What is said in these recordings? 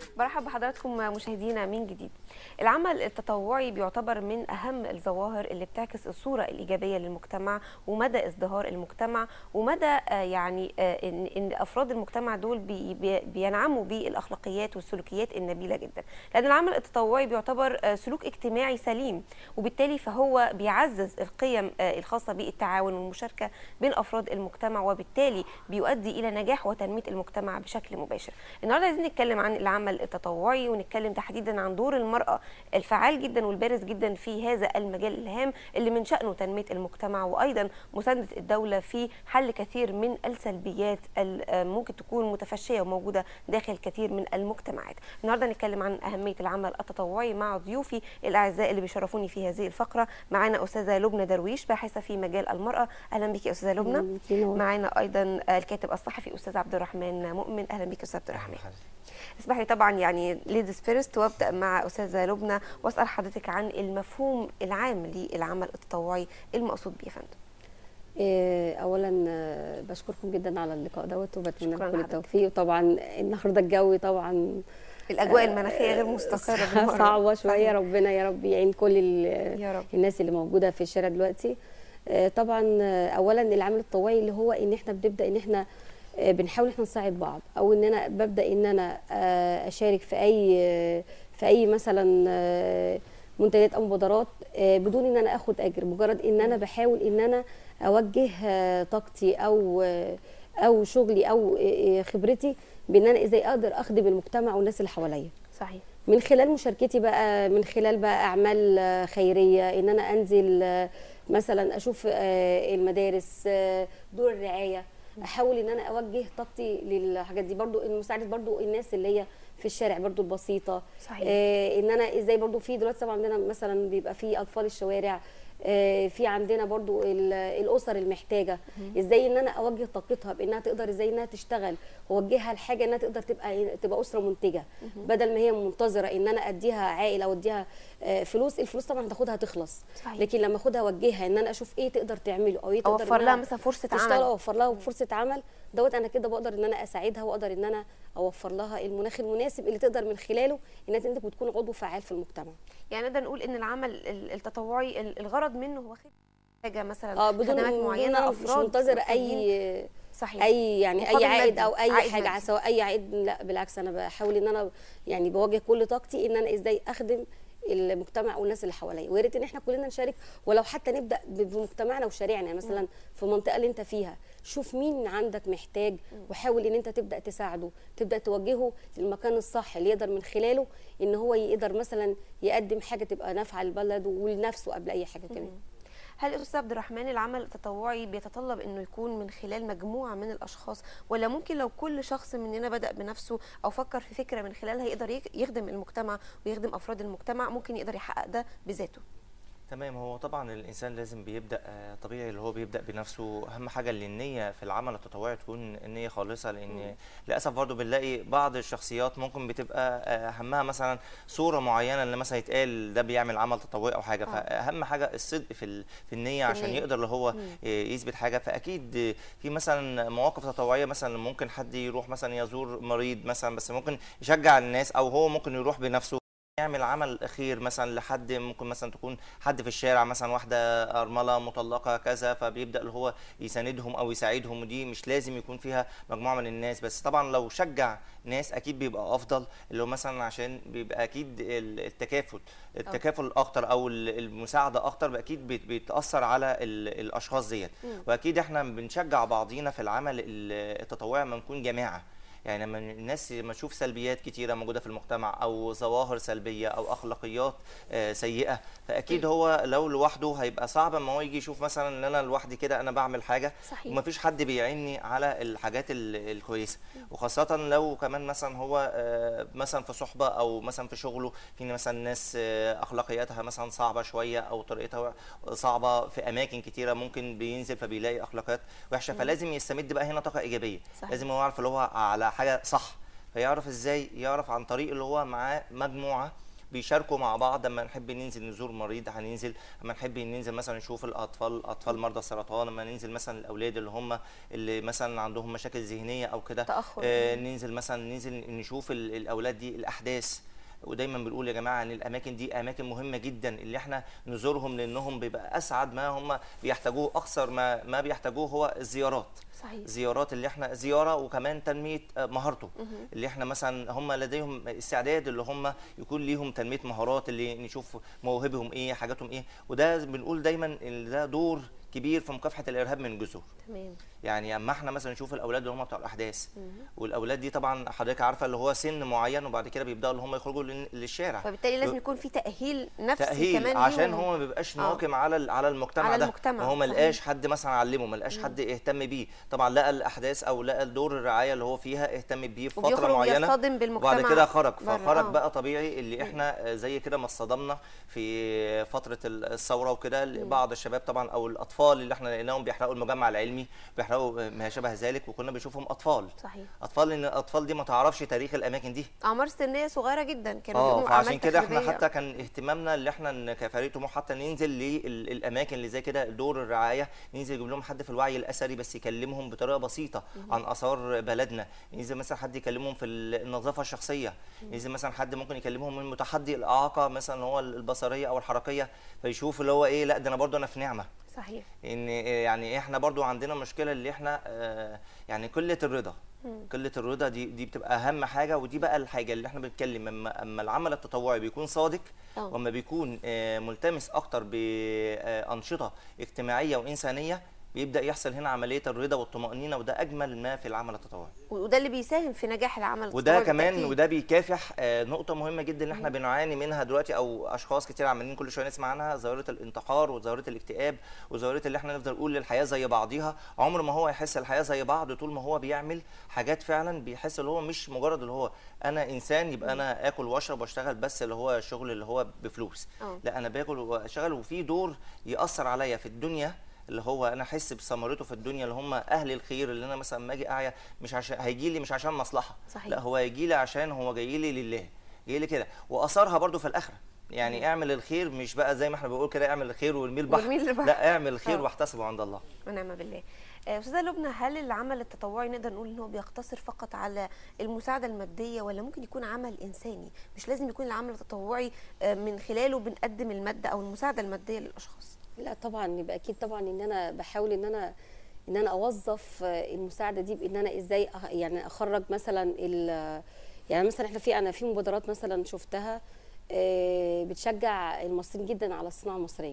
برحب بحضراتكم مشاهدينا من جديد العمل التطوعي بيعتبر من اهم الظواهر اللي بتعكس الصوره الايجابيه للمجتمع ومدى ازدهار المجتمع ومدى آه، يعني آه، ان ان افراد المجتمع دول بي بي بينعموا بالاخلاقيات والسلوكيات النبيله جدا لان العمل التطوعي بيعتبر آه، سلوك اجتماعي سليم وبالتالي فهو بيعزز القيم آه، الخاصه بالتعاون والمشاركه بين افراد المجتمع وبالتالي بيؤدي الى نجاح وتنميه المجتمع بشكل مباشر النهارده عايزين نتكلم عن العمل التطوعي ونتكلم تحديدا عن دور المراه الفعال جدا والبارز جدا في هذا المجال الهام اللي من شانه تنميه المجتمع وايضا مسانده الدوله في حل كثير من السلبيات اللي ممكن تكون متفشيه وموجوده داخل كثير من المجتمعات النهارده نتكلم عن اهميه العمل التطوعي مع ضيوفي الاعزاء اللي بيشرفوني في هذه الفقره معانا استاذه لبنى درويش باحثه في مجال المراه اهلا بك يا استاذه لبنى معانا ايضا الكاتب الصحفي استاذ عبد الرحمن مؤمن اهلا بك استاذ عبد الرحمن اسمح لي طبعا يعني ليديز فيرست وابدا مع استاذه لبنى واسال حضرتك عن المفهوم العام للعمل التطوعي المقصود بيه يا فندم إيه، اولا آه، بشكركم جدا على اللقاء دوت وبتمنى شكراً لكم كل لحضرتك. التوفيق وطبعا النهارده الجو طبعا الاجواء المناخيه غير مستقره بالمرة. صعبه شويه صحيح. ربنا يا رب يعين كل ال- يا رب الناس اللي موجوده في الشارع دلوقتي آه، طبعا آه، اولا العمل التطوعي اللي هو ان احنا بنبدا ان احنا آه، بنحاول ان احنا نساعد بعض او ان انا ببدا ان انا آه، اشارك في اي آه، في اي مثلا آه، منتديات او مبادرات آه، بدون ان انا اخد اجر مجرد ان انا بحاول ان انا اوجه آه، طاقتي او آه، او شغلي او آه، خبرتي بان انا ازاي اقدر اخدم المجتمع والناس اللي حواليا صحيح من خلال مشاركتي بقى من خلال بقى اعمال آه، خيريه ان انا انزل آه، مثلا اشوف آه، المدارس آه، دور الرعايه احاول ان انا اوجه طاقتي للحاجات دي برضو إن مساعده برضو الناس اللي هي في الشارع برضو البسيطه صحيح آه، ان انا ازاي برضو في دلوقتي طبعا عندنا مثلا بيبقى في اطفال الشوارع آه، في عندنا برضو ال- الاسر المحتاجه ازاي ان انا اوجه طاقتها بانها تقدر ازاي انها تشتغل واوجهها لحاجه انها تقدر تبقى تبقى اسره منتجه بدل ما هي منتظره ان انا اديها عائل او اديها آه، فلوس الفلوس طبعا هتاخدها هتخلص صحيح لكن لما اخدها اوجهها ان انا اشوف ايه تقدر تعمله او ايه تقدر اوفر إنها لها مثلا فرصه تشتغل عمل اوفر لها فرصه عمل دوت انا كده بقدر ان انا اساعدها واقدر ان انا اوفر لها المناخ المناسب اللي تقدر من خلاله انها انت بتكون عضو فعال في المجتمع يعني نقدر نقول ان العمل ال- التطوعي ال- الغرض منه هو خدمة حاجه مثلا اه بدون خدمات بدون معينه أنا مش افراد منتظره محتاجين- اي صحيح اي يعني مقابل اي عائد مادي، او اي عائد حاجه مادي. سواء اي عائد لا بالعكس انا بحاول ان انا يعني بوجه كل طاقتي ان انا ازاي اخدم المجتمع والناس اللي حواليا ويا ريت ان احنا كلنا نشارك ولو حتى نبدا ب- بمجتمعنا وشارعنا يعني مثلا في المنطقه اللي انت فيها شوف مين عندك محتاج وحاول ان انت تبدا تساعده تبدا توجهه للمكان الصح اللي يقدر من خلاله ان هو يقدر مثلا يقدم حاجه تبقى نافعه للبلد ولنفسه قبل اي حاجه كمان هل استاذ عبد الرحمن العمل التطوعي بيتطلب انه يكون من خلال مجموعه من الاشخاص ولا ممكن لو كل شخص مننا بدا بنفسه او فكر في فكره من خلالها يقدر يك- يخدم المجتمع ويخدم افراد المجتمع ممكن يقدر يحقق ده بذاته تمام هو طبعا الانسان لازم بيبدا آه، طبيعي اللي هو بيبدا بنفسه اهم حاجه اللي النيه في العمل التطوعي تكون النيه خالصه لان للاسف برضو بنلاقي بعض الشخصيات ممكن بتبقى آه، همها مثلا صوره معينه اللي مثلا يتقال ده بيعمل عمل تطوعي او حاجه آه. فاهم حاجه الصدق في ال- في النيه في عشان النية. يقدر اللي هو آه، يثبت حاجه فاكيد آه، في مثلا مواقف تطوعيه مثلا ممكن حد يروح مثلا يزور مريض مثلا بس ممكن يشجع الناس او هو ممكن يروح بنفسه يعمل عمل خير مثلا لحد ممكن مثلا تكون حد في الشارع مثلا واحده ارمله مطلقه كذا فبيبدا اللي هو يساندهم او يساعدهم ودي مش لازم يكون فيها مجموعه من الناس بس طبعا لو شجع ناس اكيد بيبقى افضل اللي هو مثلا عشان بيبقى اكيد ال- التكافل التكافل اكتر او ال- المساعده اكتر اكيد بيت- بيتاثر على ال- الاشخاص ديت مم. واكيد احنا بنشجع بعضينا في العمل ال- التطوعي لما نكون جماعه يعني لما الناس لما تشوف سلبيات كتيره موجوده في المجتمع او ظواهر سلبيه او اخلاقيات آه، سيئه فاكيد هو لو لوحده هيبقى صعب اما هو يجي يشوف مثلا ان انا لوحدي كده انا بعمل حاجه صحيح ومفيش حد بيعيني على الحاجات ال- الكويسه وخاصه لو كمان مثلا هو آه، مثلا في صحبه او مثلا في شغله في مثلا ناس آه، اخلاقياتها مثلا صعبه شويه او طريقتها صعبه في اماكن كتيره ممكن بينزل فبيلاقي اخلاقيات وحشه فلازم يستمد بقى هنا طاقه ايجابيه صحيح. لازم هو يعرف اللي هو على حاجه صح فيعرف ازاي يعرف عن طريق اللي هو معاه مجموعه بيشاركوا مع بعض اما نحب ننزل نزور مريض هننزل اما نحب ننزل مثلا نشوف الاطفال اطفال مرضى السرطان اما ننزل مثلا الاولاد اللي هم اللي مثلا عندهم مشاكل ذهنيه او كده تأخر. آه ننزل مثلا ننزل نشوف ال- الاولاد دي الاحداث ودايما بنقول يا جماعه ان الاماكن دي اماكن مهمه جدا اللي احنا نزورهم لانهم بيبقى اسعد ما هم بيحتاجوه اكثر ما ما بيحتاجوه هو الزيارات صحيح زيارات اللي احنا زياره وكمان تنميه آه، مهارته اللي احنا مثلا هم لديهم استعداد اللي هم يكون ليهم تنميه مهارات اللي نشوف موهبهم ايه حاجاتهم ايه وده بنقول دايما ان ده دور كبير في مكافحه الارهاب من جذور تمام يعني اما احنا مثلا نشوف الاولاد اللي هم بتوع الاحداث والاولاد دي طبعا حضرتك عارفه اللي هو سن معين وبعد كده بيبداوا اللي هم يخرجوا لل- للشارع فبالتالي لازم يكون في تأهيل نفسي تأهيل كمان عشان ليهم. هو ما بيبقاش آه. ناقم على ال- على المجتمع على ده المجتمع، هو ما صحيح. لقاش حد مثلا علمه ما لقاش حد اهتم بيه طبعا لقى الاحداث او لقى الدور الرعايه اللي هو فيها اهتم بيه في فتره وبيخرج معينه يصطدم بالمجتمع وبعد كده خرج بره، فخرج آه. بقى طبيعي اللي احنا زي كده ما اصطدمنا في فتره الثوره وكده بعض الشباب طبعا او الاطفال اللي احنا لقيناهم بيحرقوا المجمع العلمي بيحرقوا ما شابه ذلك وكنا بنشوفهم اطفال صحيح اطفال ان الاطفال دي ما تعرفش تاريخ الاماكن دي اعمار سنيه صغيره جدا كانوا اه بيقوموا بأعمال فعشان كده احنا تخريبية. حتى كان اهتمامنا اللي احنا ن- كفريق طموح حتى ننزل للاماكن اللي زي كده دور الرعايه ننزل نجيب لهم حد في الوعي الاثري بس يكلمهم بطريقه بسيطه عن اثار بلدنا ينزل مثلا حد يكلمهم في ال- النظافه الشخصيه ينزل مثلا حد ممكن يكلمهم من متحدي الاعاقه مثلا هو البصريه او الحركيه فيشوف اللي هو ايه لا ده انا برضو انا في نعمه صحيح ان يعني احنا برضو عندنا مشكله اللي احنا آه، يعني قله الرضا قله الرضا دي دي بتبقى اهم حاجه ودي بقى الحاجه اللي احنا بنتكلم اما اما العمل التطوعي بيكون صادق آه. واما بيكون آه، ملتمس اكتر بانشطه اجتماعيه وانسانيه بيبدا يحصل هنا عمليه الرضا والطمانينه وده اجمل ما في العمل التطوعي وده اللي بيساهم في نجاح العمل وده التطوعي كمان بالتأكيد. وده بيكافح آه، نقطة مهمة جدا اللي احنا بنعاني منها دلوقتي او اشخاص كتير عمالين كل شوية نسمع عنها ظاهرة الانتحار وظاهرة الاكتئاب وظاهرة اللي احنا نفضل نقول للحياة زي بعضيها عمر ما هو يحس الحياة زي بعض طول ما هو بيعمل حاجات فعلا بيحس اللي هو مش مجرد اللي هو انا انسان يبقى انا اكل واشرب واشتغل بس اللي هو الشغل اللي هو بفلوس اه. لا انا باكل واشتغل وفي دور يأثر عليا في الدنيا اللي هو انا احس بثمرته في الدنيا اللي هم اهل الخير اللي انا مثلا ما اجي اعيا مش عشان هيجي لي مش عشان مصلحه صحيح. لا هو هيجي لي عشان هو جاي لي لله جاي لي كده واثرها برضو في الاخره يعني اعمل الخير مش بقى زي ما احنا بنقول كده اعمل الخير وارميه البحر وارميه البحر. لا اعمل الخير اه. واحتسبه عند الله ونعم بالله آه، استاذه لبنى هل العمل التطوعي نقدر نقول ان هو بيقتصر فقط على المساعده الماديه ولا ممكن يكون عمل انساني مش لازم يكون العمل التطوعي آه، من خلاله بنقدم الماده او المساعده الماديه للاشخاص لا طبعا يبقى اكيد طبعا ان انا بحاول ان انا ان انا اوظف آه، المساعده دي بان انا ازاي أخ- يعني اخرج مثلا ال- يعني مثلا احنا في انا في مبادرات مثلا شفتها آه، بتشجع المصريين جدا على الصناعه المصريه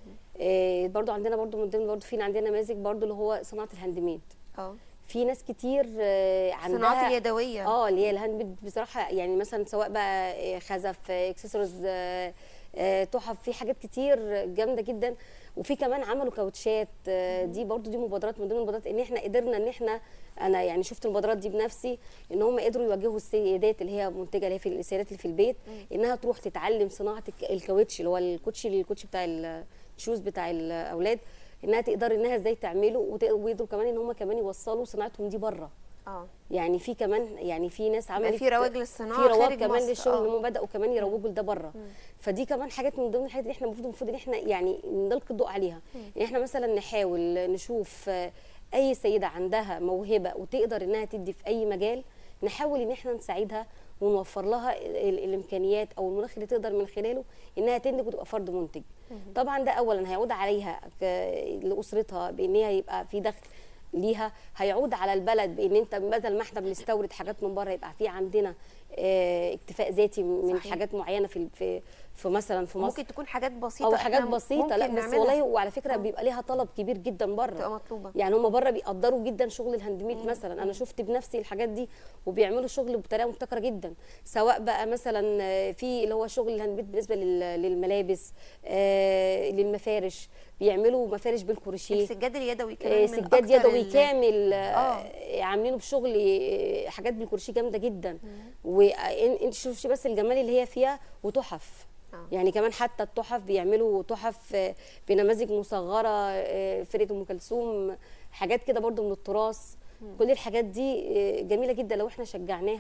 آه، برضو عندنا برضو من ضمن برضو في عندنا نماذج برضو اللي هو صناعه الهاند ميد اه في ناس كتير آه، عندها الصناعات اليدويه اه اللي هي الهاند ميد بصراحه يعني مثلا سواء بقى آه، خزف آه، اكسسوارز آه، آه، تحف في حاجات كتير جامده جدا وفي كمان عملوا كاوتشات آه، دي برضو دي مبادرات من ضمن المبادرات ان احنا قدرنا ان احنا انا يعني شفت المبادرات دي بنفسي ان هم قدروا يوجهوا السيدات اللي هي منتجه اللي هي في السيدات اللي في البيت انها تروح تتعلم صناعه الك- الكاوتش اللي هو الكوتشي الكوتشي بتاع الشوز بتاع الاولاد انها تقدر انها ازاي تعمله وت- ويقدروا كمان ان هم كمان يوصلوا صناعتهم دي بره اه يعني في كمان يعني في ناس يبقى عملت في رواج للصناعه في رواج خارج كمان مصر. للشغل آه. ان هم بداوا كمان يروجوا لده بره فدي كمان حاجات من ضمن الحاجات اللي احنا المفروض المفروض ان احنا يعني نلقي الضوء عليها ان احنا مثلا نحاول نشوف آه، اي سيده عندها موهبه وتقدر انها تدي في اي مجال نحاول ان احنا نساعدها ونوفر لها ال- الامكانيات او المناخ اللي تقدر من خلاله انها تنتج وتبقى فرد منتج طبعا ده اولا هيعود عليها ك- لاسرتها بان هي يبقى في دخل ليها هيعود على البلد بان انت بدل ما احنا بنستورد حاجات من بره يبقى في عندنا آه، اكتفاء ذاتي من صحيح. حاجات معينه في في في مثلا في مصر ممكن تكون حاجات بسيطه او إحنا حاجات بسيطه لا ممكن بس نعملها. والله وعلى فكره آه. بيبقى ليها طلب كبير جدا تبقى بره مطلوبه يعني هم بره بيقدروا جدا شغل الهاند ميد مثلا انا شفت بنفسي الحاجات دي وبيعملوا شغل بطريقه مبتكره جدا سواء بقى مثلا آه، في اللي هو شغل الهاند ميد بالنسبه لل- للملابس آه، للمفارش بيعملوا مفارش بالكروشيه السجاد اليدوي كمان آه، من سجاد أكتر يدوي ال- كامل آه. آه. عاملينه بشغل آه، حاجات بالكروشيه جامده جدا وانت شوفي بس الجمال اللي هي فيها وتحف آه. يعني كمان حتى التحف بيعملوا تحف آه، بنماذج مصغره آه، فرقه ام كلثوم حاجات كده برضو من التراث كل الحاجات دي آه، جميله جدا لو احنا شجعناها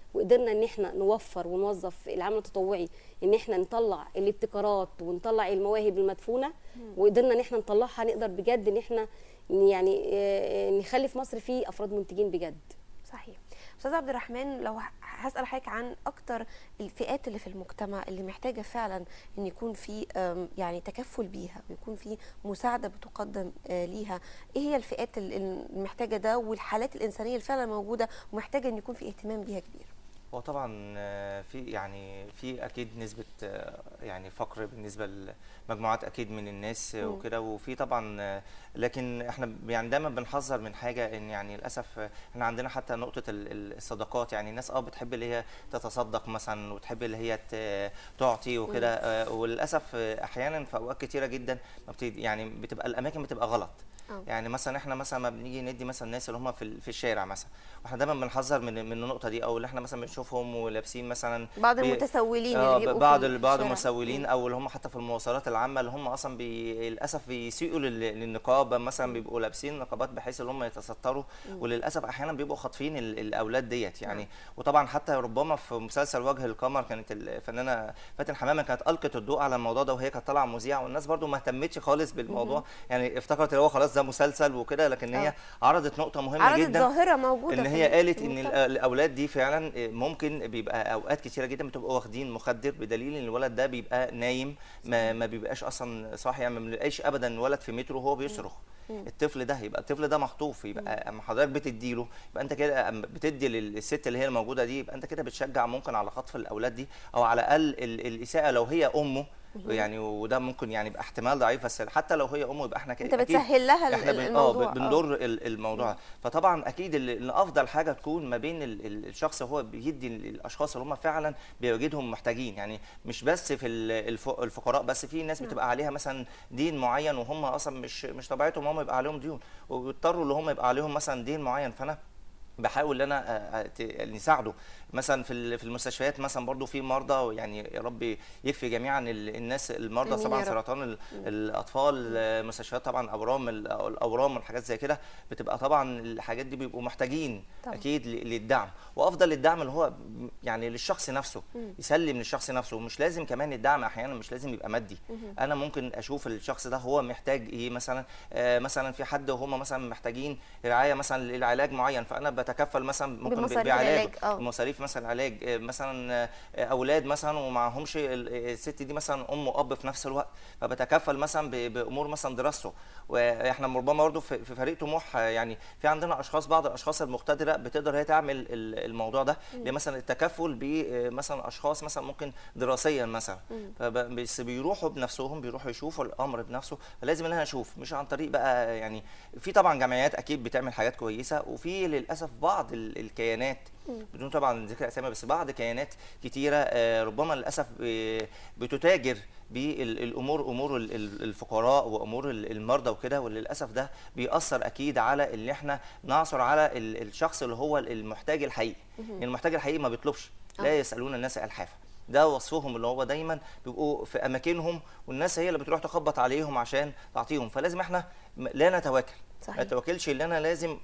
وقدرنا ان احنا نوفر ونوظف العمل التطوعي ان احنا نطلع الابتكارات ونطلع المواهب المدفونه وقدرنا ان احنا نطلعها نقدر بجد ان احنا يعني آه، نخلي في مصر فيه افراد منتجين بجد صحيح استاذ عبد الرحمن لو ه- هسال حضرتك عن اكتر الفئات اللي في المجتمع اللي محتاجه فعلا ان يكون في أم، يعني تكفل بيها ويكون في مساعده بتقدم آه، ليها ايه هي الفئات ال- المحتاجه ده والحالات الانسانيه اللي فعلا موجوده ومحتاجه ان يكون في اهتمام بيها كبير هو طبعا آه، في يعني في اكيد نسبه آه، يعني فقر بالنسبه لمجموعات اكيد من الناس آه، مم. وكده وفي طبعا آه، لكن احنا ب- يعني دايما بنحذر من حاجه ان يعني للاسف آه، احنا عندنا حتى نقطه ال- ال- الصدقات يعني الناس اه بتحب اللي هي تتصدق مثلا وتحب اللي هي ت- تعطي وكده آه، وللاسف آه، احيانا في اوقات كتيره جدا ما بت- يعني بتبقى الاماكن بتبقى غلط أه. يعني مثلا احنا مثلا ما بنيجي ندي مثلا الناس اللي هم في ال- في الشارع مثلا واحنا دايما بنحذر من من النقطه دي او اللي احنا مثلا بنشوفهم ولابسين مثلا بعض بي- المتسولين اه اللي بيبقوا بعض في ال- بعض الشارع. المسولين او اللي هم حتى في المواصلات العامه اللي هم اصلا بي... للاسف بيسيئوا لل... للنقاب مثلا بيبقوا لابسين نقابات بحيث ان هم يتستروا وللاسف احيانا بيبقوا خاطفين ال... الاولاد ديت يعني وطبعا حتى ربما في مسلسل وجه القمر كانت الفنانه فاتن حمامه كانت القت الضوء على الموضوع ده وهي كانت طالعه مذيعه والناس برضو ما اهتمتش خالص بالموضوع يعني افتكرت اللي هو خلاص ده مسلسل وكده لكن هي آه. عرضت نقطه مهمه عرضت جدا ظاهره موجوده ان في هي ال- قالت في ان المجتمع. ال- الاولاد دي فعلا ممكن بيبقى اوقات كتيره جدا بتبقوا واخدين مخدر بدليل ان الولد ده بيبقى نايم ما, ما بيبقاش اصلا صاحي يعني ما بنلاقيش ابدا ولد في مترو وهو بيصرخ الطفل ده يبقى الطفل ده مخطوف يبقى اما حضرتك بتديله يبقى انت كده أما بتدي للست اللي هي الموجوده دي يبقى انت كده بتشجع ممكن على خطف الاولاد دي او على الاقل ال- الاساءه لو هي امه يعني وده ممكن يعني يبقى احتمال ضعيف بس حتى لو هي امه يبقى احنا كده انت أكيد بتسهل لها ال- احنا بن... الموضوع اه بنضر ال- الموضوع ده. فطبعا اكيد ال- ان افضل حاجه تكون ما بين ال- ال- الشخص هو بيدي ال- الاشخاص اللي هم فعلا بيوجدهم محتاجين يعني مش بس في ال- الف- الفقراء بس في ناس بتبقى عليها مثلا دين معين وهم اصلا مش مش طبيعتهم هم يبقى عليهم ديون وبيضطروا اللي هم يبقى عليهم مثلا دين معين فانا بحاول ان انا آه، آه، ت- نساعده مثلا في ال- في المستشفيات مثلا برضو في مرضى يعني يا رب يكفي جميعا ال- الناس المرضى آمين طبعا يا رب. سرطان ال- الاطفال آه، مستشفيات طبعا اورام ال- الاورام والحاجات زي كده بتبقى طبعا الحاجات دي بيبقوا محتاجين طبعا. اكيد ل- للدعم وافضل الدعم اللي هو م- يعني للشخص نفسه يسلم للشخص نفسه مش لازم كمان الدعم احيانا مش لازم يبقى مادي انا ممكن اشوف الشخص ده هو محتاج ايه مثلا آه مثلا في حد هم مثلا محتاجين رعايه مثلا للعلاج معين فانا بتكفل مثلا ممكن ب- بمصاريف بعلاج العلاج، آه. مصاريف مثلا علاج آه، مثلا آه، اولاد مثلا ومعهمش ال- الست دي مثلا ام واب في نفس الوقت فبتكفل مثلا ب- بامور مثلا دراسته واحنا ربما برضه في في فريق طموح آه، يعني في عندنا اشخاص بعض الاشخاص المقتدره بتقدر هي تعمل ال- الموضوع ده مثلا التكفل بمثلا اشخاص مثلا ممكن دراسيا مثلا فب- بس بيروحوا بنفسهم بيروحوا يشوفوا الامر بنفسه فلازم ان انا اشوف مش عن طريق بقى يعني في طبعا جمعيات اكيد بتعمل حاجات كويسه وفي للاسف بعض ال- الكيانات بدون طبعا ذكر اسامي بس بعض كيانات كتيره آه، ربما للاسف آه، بتتاجر بالامور امور ال- ال- الفقراء وامور ال- المرضى وكده وللاسف ده بيأثر اكيد على ان احنا نعثر على ال- الشخص اللي هو المحتاج الحقيقي يعني المحتاج الحقيقي ما بيطلبش لا يسالون الناس الحافه ده وصفهم اللي هو دايما بيبقوا في اماكنهم والناس هي اللي بتروح تخبط عليهم عشان تعطيهم فلازم احنا م- لا نتواكل صحيح. ما نتواكلش ان انا لازم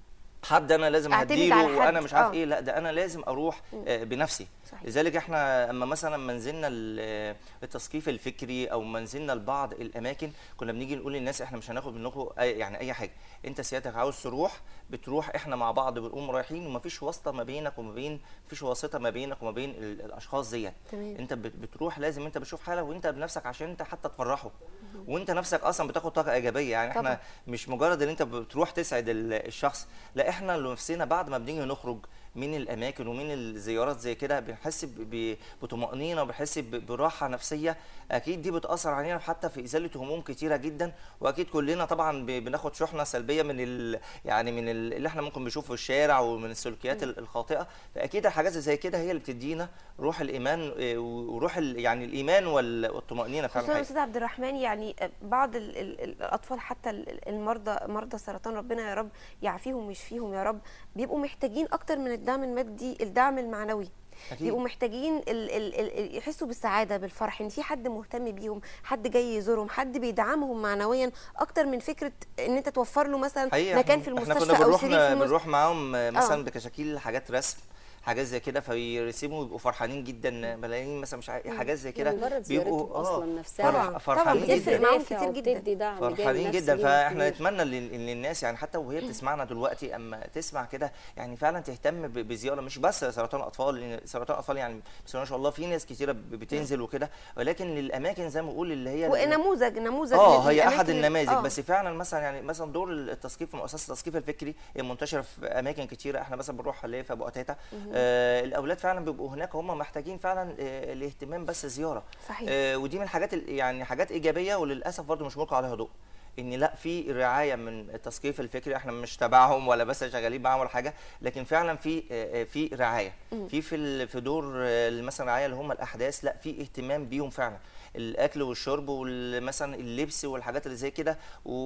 حد انا لازم أعتمد هديله على حد. وانا مش عارف آه. ايه لا ده انا لازم اروح آه، بنفسي صحيح. لذلك احنا اما مثلا ما نزلنا ال- التثقيف الفكري او ما نزلنا لبعض الاماكن كنا بنيجي نقول للناس احنا مش هناخد منكم أي- يعني اي حاجه انت سيادتك عاوز تروح بتروح احنا مع بعض بنقوم رايحين ومفيش واسطه ما بينك وما بين مفيش واسطه ما بينك وما بين ال- الاشخاص ديت تمام. انت بت- بتروح لازم انت بتشوف حاله وانت بنفسك عشان انت حتى تفرحه وانت نفسك اصلا بتاخد طاقه ايجابيه يعني احنا طبعا. مش مجرد ان انت بتروح تسعد ال- الشخص لا احنا اللي نفسنا بعد ما بنيجي نخرج من الاماكن ومن الزيارات زي كده بنحس ب- ب- بطمانينه وبنحس ب- براحه نفسيه اكيد دي بتاثر علينا حتى في ازاله هموم كتيره جدا واكيد كلنا طبعا ب- بناخد شحنه سلبيه من ال يعني من ال- اللي احنا ممكن بنشوفه في الشارع ومن السلوكيات ال- الخاطئه فاكيد الحاجات زي كده هي اللي بتدينا روح الايمان اه، وروح ال- يعني الايمان وال- والطمانينه فعلا خصوصا الحقيقة. استاذ عبد الرحمن يعني بعض ال- ال- الاطفال حتى ال- المرضى مرضى السرطان ربنا يا رب يعافيهم ويشفيهم يا رب بيبقوا محتاجين اكتر من الدعم المادي الدعم المعنوي أكيد. بيبقوا محتاجين ال ال ال يحسوا بالسعاده بالفرح ان في حد مهتم بيهم حد جاي يزورهم حد بيدعمهم معنويا اكتر من فكره ان انت توفر له مثلا حقيقة مكان إحنا- في احنا المستشفى كنا او بنروح سرير في المستشفى بنروح معاهم آه. مثلا بكشاكيل حاجات رسم حاجات زي كده فبيرسموا ويبقوا فرحانين جدا ملايين مثلا مش عارف حاجات زي كده مجرد بيبقوا زيارتهم اصلا نفسها فرح- طبعا فرحانين طبعا جدا بتفرق معاهم دافع كتير جدا وبتدي دعم جانب فرحانين نفسي جدا ليهم فاحنا كبير. نتمنى لل- ان الناس يعني حتى وهي بتسمعنا دلوقتي اما تسمع كده يعني فعلا تهتم ب- بزياره مش بس سرطان الاطفال لان سرطان الاطفال يعني بسم الله ما شاء الله في ناس كتيره ب- بتنزل وكده ولكن للاماكن زي ما بقول اللي هي ونموذج نموذج اه هي للأماكن احد اللي- النماذج آه. بس فعلا مثلا يعني مثلا دور التثقيف في مؤسسه التثقيف الفكري المنتشره في اماكن كتيره احنا مثلا بنروح اللي هي في ابو قتاته آه الاولاد فعلا بيبقوا هناك هم محتاجين فعلا آه الاهتمام بس زياره صحيح. آه ودي من الحاجات ال- يعني حاجات ايجابيه وللاسف برضو مش ملقى عليها ضوء ان لا في رعايه من التثقيف الفكري احنا مش تبعهم ولا بس شغالين معاهم ولا حاجه لكن فعلا في آه، آه، في رعايه في في ال- في دور آه، مثلا الرعايه اللي هم الاحداث لا في اهتمام بيهم فعلا الاكل والشرب ومثلا اللبس والحاجات اللي زي كده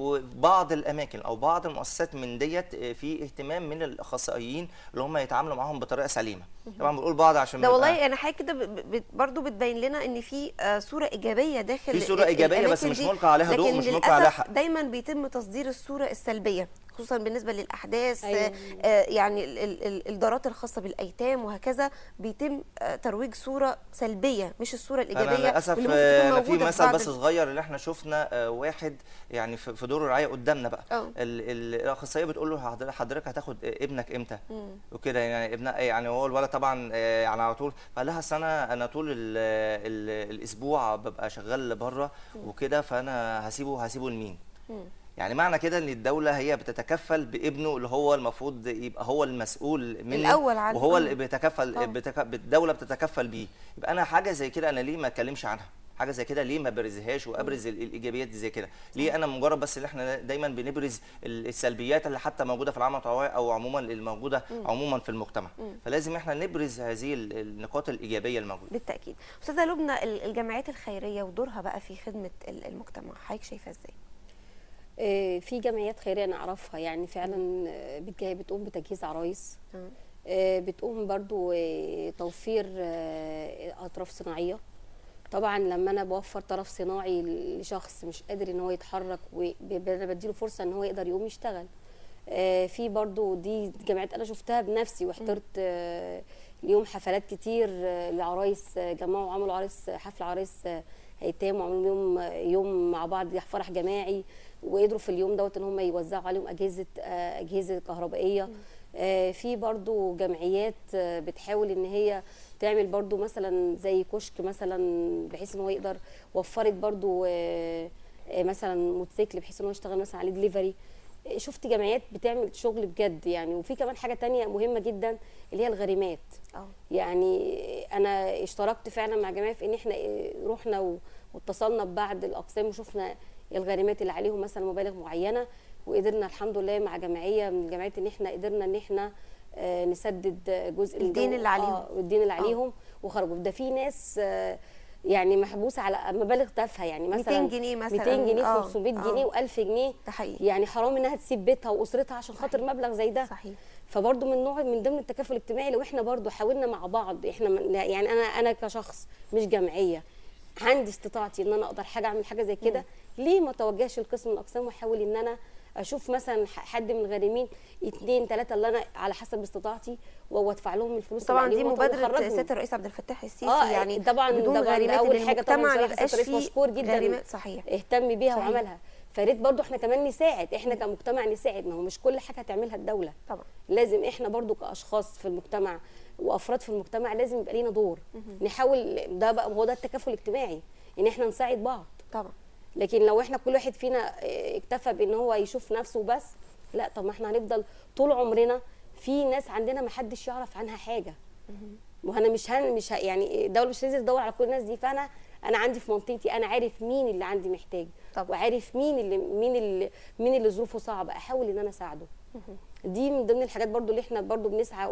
وبعض الاماكن او بعض المؤسسات من ديت آه، في اهتمام من الاخصائيين اللي هم يتعاملوا معاهم بطريقه سليمه طبعا بنقول بعض عشان ده نبقى- والله انا حاجه كده ب- ب- برضو بتبين لنا ان في آه، صوره ايجابيه داخل في صورة ال- إيجابية بس الأماكن مش دي. ملقى عليها ضوء، لكن مش ملقى عليها للأسف حق. دايما بيتم تصدير الصوره السلبيه خصوصا بالنسبه للاحداث أيوة. آه، آه، يعني ال- ال- ال- الدارات الخاصه بالايتام وهكذا بيتم آه، ترويج صوره سلبيه مش الصوره الايجابيه انا للاسف واللي ممكن آه، تكون انا في موجوده مثل بعض بس ال- صغير اللي احنا شفنا آه، واحد يعني في في دور الرعايه قدامنا بقى اه. ال- ال- الاخصائيه بتقول له حضر- حضرتك هتاخد ابنك امتى وكده يعني ابن يعني هو الولد طبعا آه، يعني على طول فقال لها أصل انا انا طول ال ال الاسبوع ببقى شغال بره وكده فانا هسيبه هسيبه لمين يعني معنى كده ان الدوله هي بتتكفل بابنه اللي هو المفروض يبقى هو المسؤول منه الأول عنه. وهو آه. اللي بيتكفل طبعا. بتك... الدوله بتتكفل بيه يبقى انا حاجه زي كده انا ليه ما اتكلمش عنها حاجه زي كده ليه ما برزهاش وابرز ال- الايجابيات دي زي كده ليه انا مجرد بس اللي احنا دايما بنبرز ال- السلبيات اللي حتى موجوده في العمل التطوعي او عموما الموجوده عموما في المجتمع فلازم احنا نبرز هذه ال- النقاط الايجابيه الموجوده بالتاكيد استاذه لبنى ال- الجمعيات الخيريه ودورها بقى في خدمه ال- المجتمع حضرتك شايفه ازاي آه، في جمعيات خيريه انا اعرفها يعني فعلا آه، بتجا- بتقوم بتجهيز عرايس آه. آه، بتقوم برضو آه، توفير آه، اطراف صناعيه طبعا لما انا بوفر طرف صناعي لشخص مش قادر ان هو يتحرك وانا بديله فرصه ان هو يقدر يقوم يشتغل آه، في برضو دي جمعيات انا شفتها بنفسي وحضرت آه، اليوم حفلات كتير آه، لعرايس آه، جمعوا عملوا عرايس حفل عرايس آه، ايتام وعملوا يوم يوم مع بعض فرح جماعي وقدروا في اليوم دوت ان هم يوزعوا عليهم اجهزه آه، اجهزه كهربائيه آه، في برضو جمعيات آه، بتحاول ان هي تعمل برضو مثلا زي كشك مثلا بحيث ان هو يقدر وفرت برضو آه، آه، مثلا موتوسيكل بحيث ان هو يشتغل مثلا عليه دليفري شفت جمعيات بتعمل شغل بجد يعني وفي كمان حاجه تانية مهمه جدا اللي هي الغريمات اه يعني انا اشتركت فعلا مع جماعه في ان احنا رحنا و- واتصلنا ببعض الاقسام وشفنا الغريمات اللي عليهم مثلا مبالغ معينه وقدرنا الحمد لله مع جمعيه من الجمعيات ان احنا قدرنا ان احنا آه، نسدد جزء الدين اللي عليهم. آه الدين اللي عليهم وخرجوا ده في ناس آه، يعني محبوسه على مبالغ تافهه يعني مثلا 200 جنيه مثلا 200 جنيه آه، 500 آه. جنيه و1000 جنيه ده حقيقي يعني حرام انها تسيب بيتها واسرتها عشان خاطر صحيح. مبلغ زي ده صحيح فبرضه من نوع من ضمن التكافل الاجتماعي لو احنا برضه حاولنا مع بعض احنا من يعني انا انا كشخص مش جمعيه عندي استطاعتي ان انا اقدر حاجه اعمل حاجه زي كده ليه ما توجهش القسم من الاقسام واحاول ان انا اشوف مثلا ح- حد من الغارمين اثنين ثلاثه اللي انا على حسب استطاعتي وادفع لهم الفلوس اللي طبعا دي عليهم مبادره وأخرجهم. سياده الرئيس عبد الفتاح السيسي اه يعني طبعا بدون طبعا ده غريمات اول إن حاجه طبعا المجتمع ما بصراحة يبقاش سيادة الرئيس فيه مشكور جدا غريمات صحيح اهتم بيها صحيح. وعملها فريت برضو احنا كمان نساعد احنا كمجتمع نساعد ما هو مش كل حاجه هتعملها الدوله طبعا لازم احنا برضو كاشخاص في المجتمع وافراد في المجتمع لازم يبقى لينا دور نحاول ده بقى هو ده التكافل الاجتماعي ان احنا نساعد بعض طبعا لكن لو احنا كل واحد فينا اه، اكتفى بان هو يشوف نفسه بس لا طب ما احنا هنفضل طول عمرنا في ناس عندنا ما حدش يعرف عنها حاجه وانا مش هن مش ه... يعني الدوله مش لازم تدور على كل الناس دي فانا انا عندي في منطقتي انا عارف مين اللي عندي محتاج طبعا. وعارف مين اللي مين اللي مين اللي ظروفه صعبه احاول ان انا اساعده دي من ضمن الحاجات برضو اللي احنا برضو بنسعى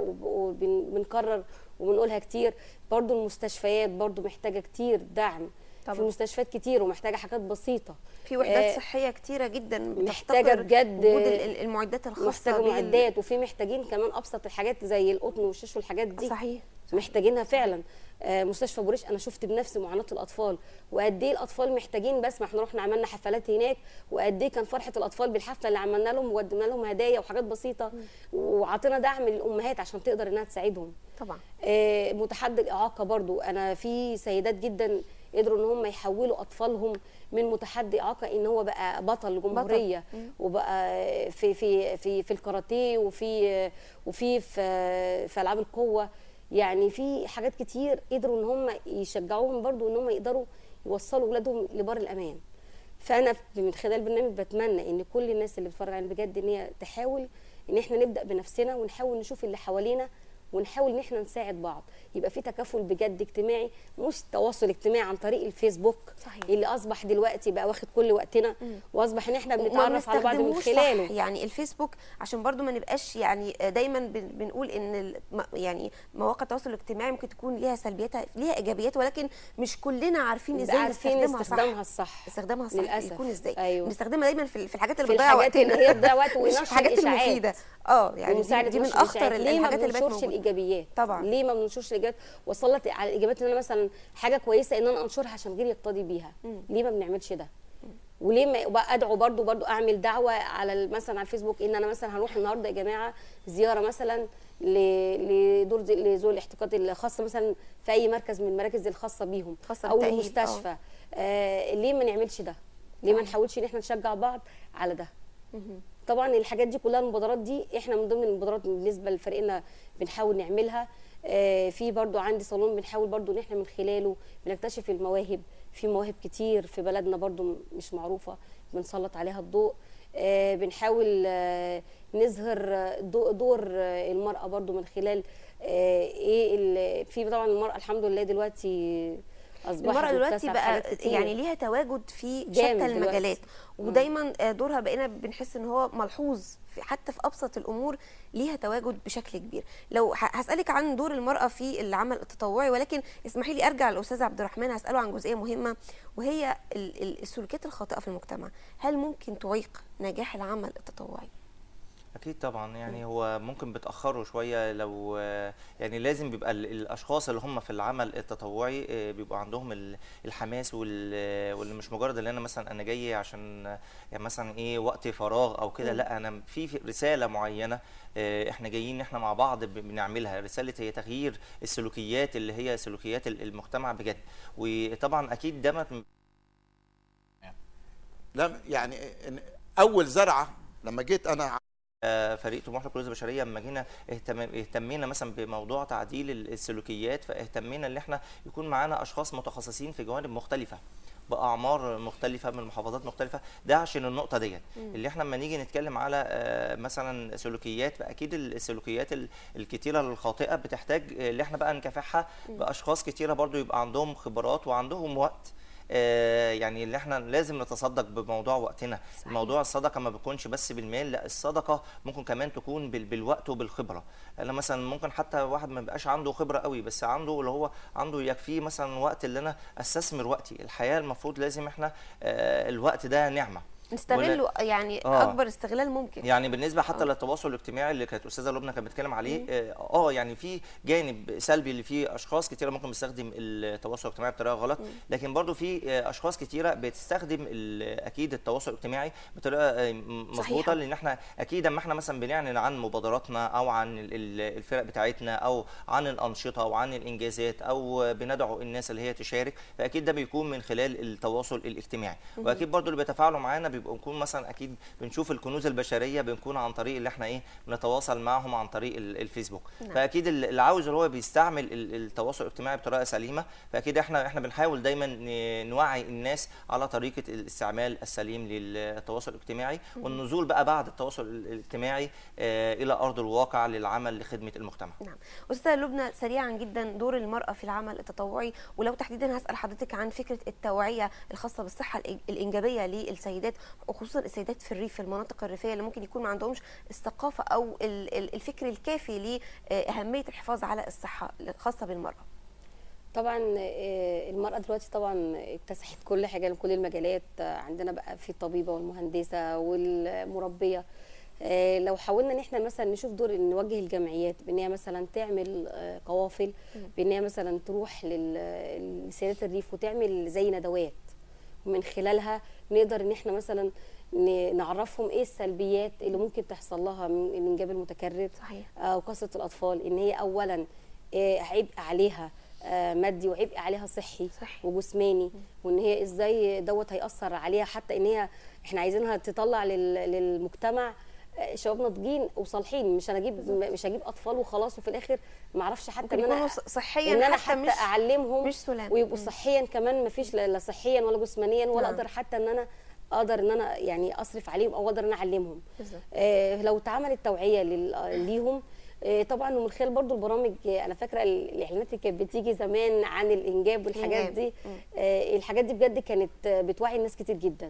وبنكرر وبنقولها كتير برضو المستشفيات برضو محتاجه كتير دعم طبعا. في مستشفيات كتير ومحتاجه حاجات بسيطه في وحدات آه، صحيه كتيره جدا محتاجة بتفتقر بجد وجود ال- ال- المعدات الخاصه محتاجه بال- معدات وفي محتاجين كمان ابسط الحاجات زي القطن والشيش والحاجات دي صحيح صحيح محتاجينها فعلا آه، مستشفى بوريش انا شفت بنفسي معاناه الاطفال وقد ايه الاطفال محتاجين بس ما احنا رحنا عملنا حفلات هناك وقد ايه كان فرحه الاطفال بالحفله اللي عملنا لهم وقدمنا لهم هدايا وحاجات بسيطه وعطينا دعم للامهات عشان تقدر انها تساعدهم طبعا آه، متحدي الاعاقه برضو انا في سيدات جدا قدروا ان هم يحولوا اطفالهم من متحدي اعاقه ان هو بقى بطل جمهوريه وبقى في في في في الكاراتيه وفي وفي في في العاب القوه يعني في حاجات كتير قدروا ان هم يشجعوهم برضو ان هم يقدروا يوصلوا اولادهم لبر الامان فانا من خلال البرنامج بتمنى ان كل الناس اللي بتتفرج علينا بجد ان هي تحاول ان احنا نبدا بنفسنا ونحاول نشوف اللي حوالينا ونحاول ان احنا نساعد بعض يبقى في تكافل بجد اجتماعي مش تواصل اجتماعي عن طريق الفيسبوك صحيح. اللي اصبح دلوقتي بقى واخد كل وقتنا واصبح ان احنا وما بنتعرف على بعض من بنستخدموش خلاله صح يعني الفيسبوك عشان برضو ما نبقاش يعني دايما بن- بنقول ان ال- م- يعني مواقع التواصل الاجتماعي ممكن تكون ليها سلبياتها ليها ايجابيات ولكن مش كلنا عارفين ازاي عارفين نستخدمها استخدامها صح الصح استخدامها صح للأسف. يكون ازاي أيوه. بنستخدمها دايما في ال- في الحاجات اللي في بتضيع الحاجات وقتنا اللي هي بتضيع وقت مش ونشر الحاجات الإشاعات. المفيده اه يعني دي, ومساعدة دي من نشر اخطر الإشاعات. ليه ما الحاجات اللي بقت بننشرش موجوده الايجابيات طبعا. ليه ما بننشرش الايجابيات وصلت على الايجابيات ان انا مثلا حاجه كويسه ان انا انشرها عشان غيري يقتدي بيها ليه ما بنعملش ده وليه ما وبقى ادعو برضو برضو اعمل دعوه على ال- مثلا على الفيسبوك ان انا مثلا هنروح النهارده يا جماعه زياره مثلا ل- لدور ذي- لذوي الاحتياجات الخاصه مثلا في اي مركز من المراكز الخاصه بيهم خاصة او بالتأهيل، المستشفى آه ليه ما نعملش ده ليه ما نحاولش ان احنا نشجع بعض على ده طبعا الحاجات دي كلها المبادرات دي احنا من ضمن المبادرات بالنسبه لفريقنا بنحاول نعملها آه، في برضو عندي صالون بنحاول برضو ان احنا من خلاله بنكتشف المواهب في مواهب كتير في بلدنا برضو م- مش معروفه بنسلط عليها الضوء آه، بنحاول آه، نظهر آه، دو- دور آه، المراه برضو من خلال آه، ايه ال- في طبعا المراه الحمد لله دلوقتي اصبحت المرأة دلوقتي متسعة في بقى حاجات كتير. يعني ليها تواجد في جامد شتى دلوقتي. المجالات ودايما آه، دورها بقينا بنحس ان هو ملحوظ في حتى في ابسط الامور ليها تواجد بشكل كبير لو ه- هسالك عن دور المراه في العمل التطوعي ولكن اسمحي لي ارجع للاستاذ عبد الرحمن هساله عن جزئيه مهمه وهي ال- ال- السلوكيات الخاطئه في المجتمع هل ممكن تعيق نجاح العمل التطوعي اكيد طبعا يعني هو ممكن بتاخروا شويه لو يعني لازم بيبقى ال- الاشخاص اللي هم في العمل التطوعي آه، بيبقى عندهم ال- الحماس وال- واللي مش مجرد اللي انا مثلا انا جاي عشان يعني مثلا ايه وقت فراغ او كده لا انا في في رساله معينه آه، احنا جايين احنا مع بعض ب- بنعملها رساله هي تغيير السلوكيات اللي هي سلوكيات ال- المجتمع بجد وطبعا اكيد ده ما لم يعني إن- اول زرعه لما جيت انا آه، فريق طموح الكنوز البشريه لما جينا اهتم... اهتمينا مثلا بموضوع تعديل ال- السلوكيات فاهتمينا ان احنا يكون معانا اشخاص متخصصين في جوانب مختلفه باعمار مختلفه من محافظات مختلفه ده عشان النقطه ديت اللي احنا لما نيجي نتكلم على آه، مثلا سلوكيات فاكيد ال- السلوكيات ال- الكتيره الخاطئه بتحتاج آه، اللي احنا بقى نكافحها باشخاص كتيره برضو يبقى عندهم خبرات وعندهم وقت آه، يعني اللي احنا لازم نتصدق بموضوع وقتنا صحيح. موضوع الصدقه ما بيكونش بس بالمال لا الصدقه ممكن كمان تكون بال- بالوقت وبالخبره انا مثلا ممكن حتى واحد ما بيبقاش عنده خبره قوي بس عنده اللي هو عنده يكفيه مثلا وقت اللي انا استثمر وقتي الحياه المفروض لازم احنا آه، الوقت ده نعمه نستغله يعني آه. اكبر استغلال ممكن يعني بالنسبه حتى للتواصل الاجتماعي اللي كانت استاذه لبنى كانت بتتكلم عليه اه آه، يعني في جانب سلبي اللي فيه اشخاص كتيره ممكن بتستخدم التواصل الاجتماعي بطريقه غلط لكن برضو في آه، اشخاص كتيره بتستخدم ال- اكيد التواصل الاجتماعي بطريقه آه، م- صحيحة. مظبوطه لان احنا اكيد اما احنا مثلا بنعلن عن مبادراتنا او عن ال- ال- الفرق بتاعتنا او عن الانشطه او عن الانجازات او بندعو الناس اللي هي تشارك فاكيد ده بيكون من خلال التواصل الاجتماعي واكيد برضو اللي بيتفاعلوا معانا بيبقوا نكون مثلا اكيد بنشوف الكنوز البشريه بنكون عن طريق اللي احنا ايه بنتواصل معهم عن طريق ال- الفيسبوك نعم. فاكيد ال- اللي عاوز اللي هو بيستعمل ال- التواصل الاجتماعي بطريقه سليمه فاكيد احنا احنا بنحاول دايما ن- نوعي الناس على طريقه الاستعمال السليم للتواصل الاجتماعي والنزول بقى بعد التواصل ال- الاجتماعي آه، الى ارض الواقع للعمل لخدمه المجتمع نعم استاذه لبنى سريعا جدا دور المراه في العمل التطوعي ولو تحديدا هسال حضرتك عن فكره التوعيه الخاصه بالصحه الإج- الانجابيه للسيدات وخصوصا السيدات في الريف في المناطق الريفيه اللي ممكن يكون ما عندهمش الثقافه او ال- ال- الفكر الكافي لاهميه الحفاظ على الصحه الخاصه بالمراه طبعا آه، المرأة دلوقتي طبعا اكتسحت كل حاجة كل المجالات آه، عندنا بقى في الطبيبة والمهندسة والمربية آه، لو حاولنا ان احنا مثلا نشوف دور ان نوجه الجمعيات بان هي مثلا تعمل آه، قوافل بان هي مثلا تروح لل- لسيدات الريف وتعمل زي ندوات ومن خلالها نقدر ان احنا مثلا ن- نعرفهم ايه السلبيات اللي ممكن تحصل لها من الانجاب المتكرر صحيح. آه، وقصه الاطفال ان هي اولا آه، عبء عليها آه، مادي وعبء عليها صحي صحي. وجسماني وان هي ازاي دوت هياثر عليها حتى ان هي احنا عايزينها تطلع لل- للمجتمع آه، شباب ناضجين وصالحين مش هنجيب مش هجيب اطفال وخلاص وفي الاخر ما اعرفش حتى ممكن ان يكونوا انا ص- صحيا ان انا حتى حتى مش اعلمهم مش سلام. ويبقوا مم. صحيا كمان ما فيش لا لا صحيا ولا جسمانيا ولا نعم. اقدر حتى ان انا اقدر ان انا يعني اصرف عليهم او اقدر ان انا اعلمهم بالظبط. آه لو اتعملت توعيه لل- ليهم آه، طبعا ومن خلال برضو البرامج آه، انا فاكره ال- الاعلانات اللي كانت بتيجي زمان عن الانجاب والحاجات الإنجاب. دي آه، الحاجات دي بجد كانت آه، بتوعي الناس كتير جدا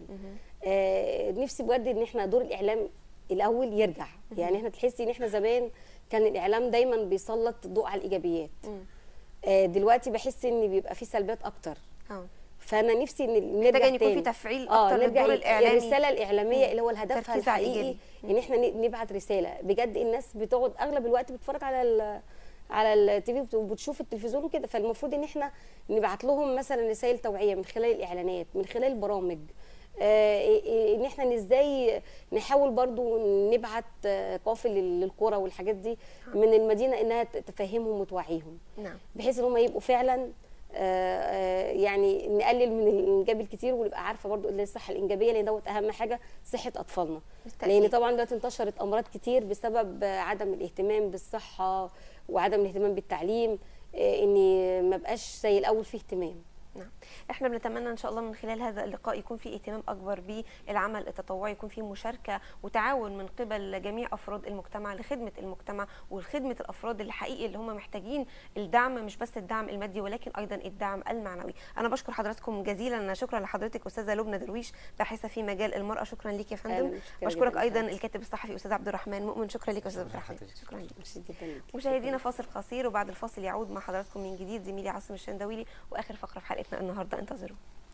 آه، نفسي بجد ان احنا دور الاعلام الاول يرجع يعني احنا تحسي ان احنا زمان كان الاعلام دايما بيسلط الضوء على الايجابيات آه، دلوقتي بحس ان بيبقى في سلبيات اكتر اه فانا نفسي ان نرجع محتاجة إن يكون في تاني. تفعيل اه أكتر نرجع للدور ال- الإعلامي. الرساله الاعلاميه اللي هو الهدفها تركيز على الحقيقي الإيجابي. ان احنا ن- نبعت رساله بجد الناس بتقعد اغلب الوقت بتتفرج على ال على التي في وبتشوف التلفزيون وكده فالمفروض ان احنا نبعت لهم مثلا رسائل توعيه من خلال الاعلانات من خلال البرامج آه، إيه- إيه- ان احنا ازاي نحاول برضو نبعت آه، قافل لل- للقرى والحاجات دي من المدينه انها ت- تفهمهم وتوعيهم نعم بحيث ان هم يبقوا فعلا آه، آه، يعني نقلل من الانجاب الكتير ونبقى عارفه برضو ان الصحه الانجابيه لان دوت اهم حاجه صحه اطفالنا بالتأكيد. لان طبعا دلوقتي انتشرت امراض كتير بسبب آه، عدم الاهتمام بالصحه وعدم الاهتمام بالتعليم آه، ان ما بقاش زي الاول فيه اهتمام نعم احنا بنتمنى ان شاء الله من خلال هذا اللقاء يكون في اهتمام اكبر بالعمل التطوعي يكون في مشاركه وتعاون من قبل جميع افراد المجتمع لخدمه المجتمع وخدمه الافراد اللي حقيقي اللي هم محتاجين الدعم مش بس الدعم المادي ولكن ايضا الدعم المعنوي انا بشكر حضراتكم جزيلا شكرا لحضرتك استاذه لبنى درويش باحثه في مجال المراه شكرا ليك يا فندم أهلاً، شكراً بشكرك جداً ايضا حضرتك. الكاتب الصحفي استاذ عبد الرحمن مؤمن شكرا ليك يا استاذ عبد شكراً الرحمن لحضرتك. شكرا ليك ميرسي جدا ليك مشاهدينا فاصل قصير وبعد الفاصل يعود مع حضراتكم من جديد زميلي عاصم الشندويلي واخر فقره في حلقتنا النهارده انتظروا